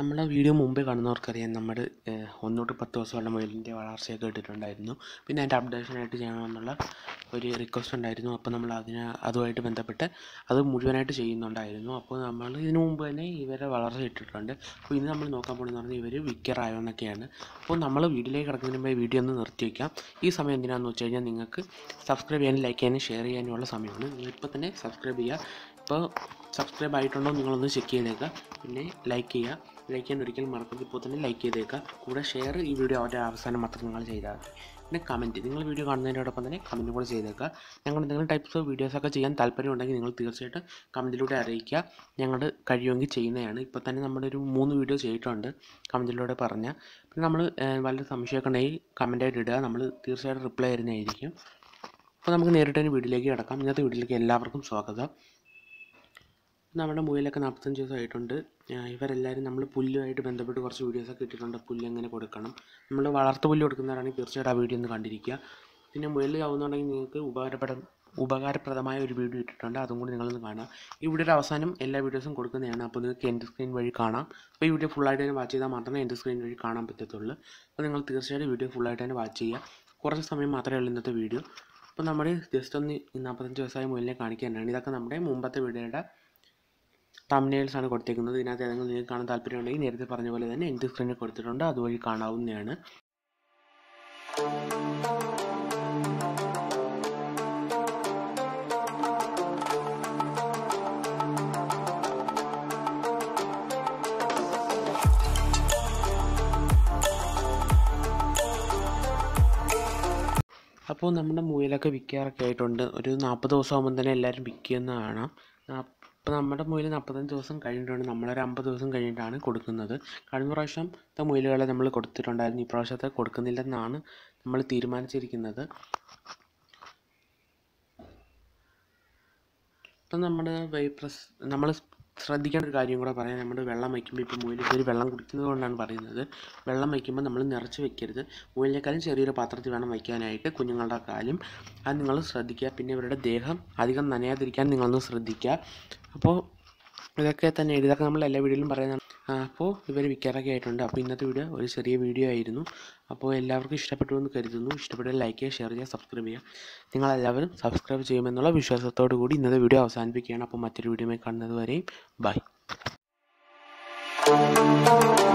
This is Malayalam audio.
നമ്മളെ വീഡിയോ മുമ്പേ കാണുന്നവർക്കറിയാം നമ്മൾ ഒന്ന് തൊട്ട് പത്ത് ദിവസമുള്ള മുയലിൻ്റെ വളർച്ചയൊക്കെ ഇട്ടിട്ടുണ്ടായിരുന്നു പിന്നെ അതിൻ്റെ അപ്ഡേഷനായിട്ട് ചെയ്യണമെന്നുള്ള ഒരു റിക്വസ്റ്റ് ഉണ്ടായിരുന്നു അപ്പോൾ നമ്മൾ അതിന് അതുമായിട്ട് ബന്ധപ്പെട്ട് അത് മുഴുവനായിട്ട് ചെയ്യുന്നുണ്ടായിരുന്നു അപ്പോൾ നമ്മൾ ഇതിനു മുമ്പ് തന്നെ ഇവരെ വളർച്ച ഇട്ടിട്ടുണ്ട് അപ്പോൾ ഇന്ന് നമ്മൾ നോക്കാൻ പോകുന്നത് പറഞ്ഞാൽ ഇവർ വിക്കറായോ എന്നൊക്കെയാണ് അപ്പോൾ നമ്മൾ വീഡിയോയിലേക്ക് കിടക്കുന്നതിന് മുമ്പ് വീഡിയോ ഒന്ന് നിർത്തി വയ്ക്കാം ഈ സമയം എന്തിനാണെന്ന് വെച്ച് കഴിഞ്ഞാൽ നിങ്ങൾക്ക് സബ്സ്ക്രൈബ് ചെയ്യാനും ലൈക്ക് ചെയ്യാനും ഷെയർ ചെയ്യാനുമുള്ള സമയമാണ് നിങ്ങൾ ഇപ്പോൾ തന്നെ സബ്സ്ക്രൈബ് ചെയ്യുക ഇപ്പോൾ സബ്സ്ക്രൈബ് ആയിട്ടുണ്ടോ നിങ്ങളൊന്ന് ചെക്ക് ചെയ്തേക്കുക പിന്നെ ലൈക്ക് ചെയ്യുക ലൈക്ക് ചെയ്യാൻ ഒരിക്കലും മറക്കരുത് ഇപ്പോൾ തന്നെ ലൈക്ക് ചെയ്തേക്കുക കൂടെ ഷെയർ ഈ വീഡിയോ അവരുടെ അവസാനം മാത്രം നിങ്ങൾ ചെയ്താൽ മതി പിന്നെ കമൻറ്റ് നിങ്ങൾ വീഡിയോ കാണുന്നതിനോടൊപ്പം തന്നെ കമൻറ്റ് കൂടെ ചെയ്തേക്കുക ഞങ്ങൾ എന്തെങ്കിലും ടൈപ്സ് ഓഫ് വീഡിയോസൊക്കെ ചെയ്യാൻ താല്പര്യമുണ്ടെങ്കിൽ നിങ്ങൾ തീർച്ചയായിട്ടും കമൻറ്റിലൂടെ അറിയിക്കുക ഞങ്ങൾ കഴിയുമെങ്കിൽ ചെയ്യുന്നതാണ് ഇപ്പോൾ തന്നെ നമ്മളൊരു മൂന്ന് വീഡിയോ ചെയ്തിട്ടുണ്ട് കമൻറ്റിലൂടെ പറഞ്ഞാൽ പിന്നെ നമ്മൾ വല്ല സംശയമൊക്കെ ഉണ്ടെങ്കിൽ കമൻറ്റായിട്ട് ഇടുക നമ്മൾ തീർച്ചയായിട്ടും റിപ്ലൈ തരുന്നതായിരിക്കും അപ്പോൾ നമുക്ക് നേരിട്ട് തന്നെ വീഡിയോയിലേക്ക് കിടക്കാം ഇന്നത്തെ വീഡിയോയിലേക്ക് എല്ലാവർക്കും സ്വാഗതം നമ്മുടെ മുയലൊക്കെ നാൽപ്പത്തഞ്ച് ദിവസമായിട്ടുണ്ട് ഇവരെല്ലാവരും നമ്മൾ പുല്ലുമായിട്ട് ബന്ധപ്പെട്ട് കുറച്ച് വീഡിയോസൊക്കെ ഇട്ടിട്ടുണ്ട് പുല്ല് എങ്ങനെ കൊടുക്കണം നമ്മൾ വളർത്തു പുല്ല് കൊടുക്കുന്നവരാണെങ്കിൽ തീർച്ചയായിട്ടും ആ വീഡിയോ ഒന്ന് കണ്ടിരിക്കുക പിന്നെ മുയൽ ആവുന്നുണ്ടെങ്കിൽ നിങ്ങൾക്ക് ഉപകാരപ്പെട ഉപകാരപ്രദമായ ഒരു വീഡിയോ ഇട്ടിട്ടുണ്ട് അതും കൂടി നിങ്ങളൊന്ന് കാണാം ഈ വീഡിയോയുടെ അവസാനം എല്ലാ വീഡിയോസും കൊടുക്കുന്നതാണ് അപ്പോൾ നിങ്ങൾക്ക് എൻ്റെ സ്ക്രീൻ വഴി കാണാം അപ്പോൾ ഈ വീഡിയോ ഫുള്ളായിട്ട് തന്നെ വാച്ച് ചെയ്താൽ മാത്രമേ എൻ്റെ സ്ക്രീൻ വഴി കാണാൻ പറ്റത്തുള്ളൂ അപ്പോൾ നിങ്ങൾ തീർച്ചയായിട്ടും വീഡിയോ ഫുള്ളായിട്ട് തന്നെ വാച്ച് ചെയ്യുക കുറച്ച് സമയം മാത്രമേ ഉള്ളൂ ഇന്നത്തെ വീഡിയോ അപ്പോൾ നമ്മൾ ജസ്റ്റ് ഒന്ന് നാൽപ്പത്തഞ്ച് ദിവസമായ മുയലിനെ കാണിക്കാനാണ് ഇതൊക്കെ നമ്മുടെ മുമ്പത്തെ വീഡിയോയുടെ തമ്നെയിൽസ് ആണ് കൊടുത്തേക്കുന്നത് ഇതിനകത്ത് ഏതെങ്കിലും നിങ്ങൾക്ക് കാണാൻ താല്പര്യമുണ്ടെങ്കിൽ നേരത്തെ പറഞ്ഞ പോലെ തന്നെ എൻ്റെ സ്ക്രീനിൽ കൊടുത്തിട്ടുണ്ട് അതുവഴി കാണാവുന്നതാണ് അപ്പോൾ നമ്മുടെ മുയലൊക്കെ വിൽക്കാറൊക്കെ ആയിട്ടുണ്ട് ഒരു നാൽപ്പത് ദിവസം ആകുമ്പോൾ തന്നെ എല്ലാവരും വിൽക്കുന്ന കാണാം അപ്പോൾ നമ്മുടെ മുയൽ നാൽപ്പത്തഞ്ച് ദിവസം കഴിഞ്ഞിട്ടുണ്ട് നമ്മളൊരു അമ്പത് ദിവസം കഴിഞ്ഞിട്ടാണ് കൊടുക്കുന്നത് കഴിഞ്ഞ പ്രാവശ്യത്തെ മുയലുകളെ നമ്മൾ കൊടുത്തിട്ടുണ്ടായിരുന്നു ഈ പ്രാവശ്യത്തെ കൊടുക്കുന്നില്ലെന്നാണ് നമ്മൾ തീരുമാനിച്ചിരിക്കുന്നത് ഇപ്പം നമ്മുടെ വൈപ്രസ് നമ്മൾ ശ്രദ്ധിക്കേണ്ട ഒരു കാര്യം കൂടെ പറയാം നമ്മൾ വെള്ളം വയ്ക്കുമ്പോൾ ഇപ്പോൾ മുയലിൽ ഒരു വെള്ളം കുടിക്കുന്നത് കൊണ്ടാണ് പറയുന്നത് വെള്ളം വയ്ക്കുമ്പോൾ നമ്മൾ നിറച്ച് വെക്കരുത് മുയലിനേക്കാളും ചെറിയൊരു പാത്രത്തിൽ വേണം വയ്ക്കാനായിട്ട് കുഞ്ഞുങ്ങളുടെ കാലും അത് നിങ്ങൾ ശ്രദ്ധിക്കുക പിന്നെ ഇവരുടെ ദേഹം അധികം നനയാതിരിക്കാൻ നിങ്ങളൊന്ന് ശ്രദ്ധിക്കുക അപ്പോൾ ഇതൊക്കെ തന്നെ ഇതൊക്കെ നമ്മൾ എല്ലാ വീഡിയോയിലും പറയുന്നതാണ് അപ്പോൾ ഇവർ വിൽക്കാറൊക്കെ ആയിട്ടുണ്ട് അപ്പോൾ ഇന്നത്തെ വീഡിയോ ഒരു ചെറിയ വീഡിയോ ആയിരുന്നു അപ്പോൾ എല്ലാവർക്കും ഇഷ്ടപ്പെട്ടു എന്ന് കരുതുന്നു ഇഷ്ടപ്പെട്ടാൽ ലൈക്ക് ചെയ്യുക ഷെയർ ചെയ്യുക സബ്സ്ക്രൈബ് ചെയ്യുക നിങ്ങളെല്ലാവരും സബ്സ്ക്രൈബ് ചെയ്യുമെന്നുള്ള വിശ്വാസത്തോടു കൂടി ഇന്നത്തെ വീഡിയോ അവസാനിപ്പിക്കുകയാണ് അപ്പോൾ മറ്റൊരു വീഡിയോയുമായി കാണുന്നത് വരെയും ബൈ